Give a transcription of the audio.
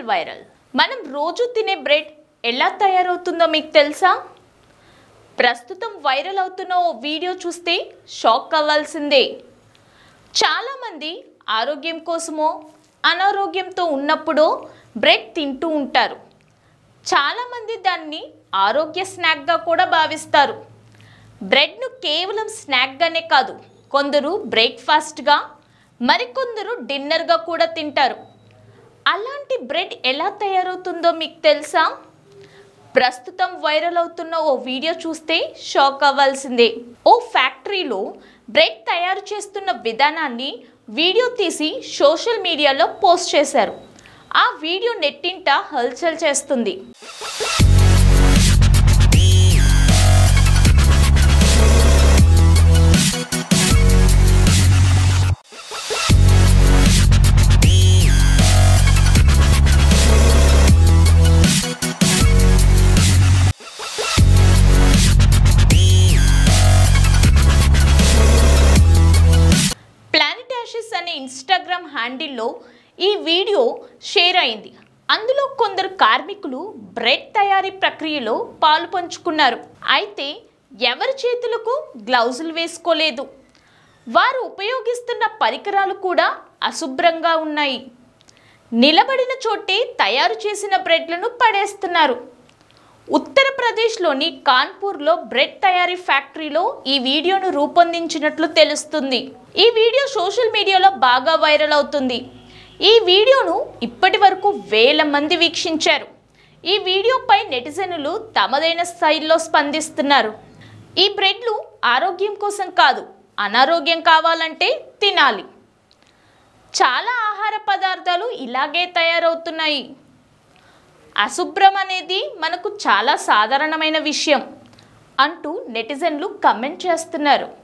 viral మనం రోజు తినే బ్రెడ్ ఎలా తయారవుతుందో మీకు తెలుసా ప్రస్తుతం వైరల్ అవుతున్న ఓ వీడియో చూస్తే షాక్ అవ్వాల్సిందే చాలామంది ఆరోగ్యం కోసమో అనారోగ్యంతో ఉన్నప్పుడో బ్రెడ్ తింటూ ఉంటారు చాలామంది దాన్ని ఆరోగ్య స్నాక్గా కూడా భావిస్తారు బ్రెడ్ను కేవలం స్నాక్గానే కాదు కొందరు బ్రేక్ఫాస్ట్గా మరికొందరు డిన్నర్గా కూడా తింటారు అలాంటి బ్రెడ్ ఎలా తయారవుతుందో మీకు తెలుసా ప్రస్తుతం వైరల్ అవుతున్న ఓ వీడియో చూస్తే షాక్ అవ్వాల్సిందే ఓ ఫ్యాక్టరీలో బ్రెడ్ తయారు చేస్తున్న విధానాన్ని వీడియో తీసి సోషల్ మీడియాలో పోస్ట్ చేశారు ఆ వీడియో నెట్టింట హల్చల్ చేస్తుంది ప్లానెట్ యాషెస్ అనే ఇన్స్టాగ్రామ్ హ్యాండిల్లో ఈ వీడియో షేర్ అయింది అందులో కొందరు కార్మికులు బ్రెడ్ తయారీ ప్రక్రియలో పాలు పంచుకున్నారు అయితే ఎవరి చేతులకు గ్లౌజులు వేసుకోలేదు వారు ఉపయోగిస్తున్న పరికరాలు కూడా అశుభ్రంగా ఉన్నాయి నిలబడిన చోటే తయారు చేసిన బ్రెడ్లను పడేస్తున్నారు ఉత్తరప్రదేశ్లోని కాన్పూర్లో బ్రెడ్ తయారీ ఫ్యాక్టరీలో ఈ వీడియోను రూపొందించినట్లు తెలుస్తుంది ఈ వీడియో సోషల్ మీడియాలో బాగా వైరల్ అవుతుంది ఈ వీడియోను ఇప్పటి వరకు వేల మంది వీక్షించారు ఈ వీడియోపై నెటిజనులు తమదైన స్థాయిలో స్పందిస్తున్నారు ఈ బ్రెడ్లు ఆరోగ్యం కోసం కాదు అనారోగ్యం కావాలంటే తినాలి చాలా ఆహార పదార్థాలు ఇలాగే తయారవుతున్నాయి అశుభ్రం అనేది మనకు చాలా సాధారణమైన విషయం అంటూ నెటిజన్లు కమెంట్ చేస్తున్నారు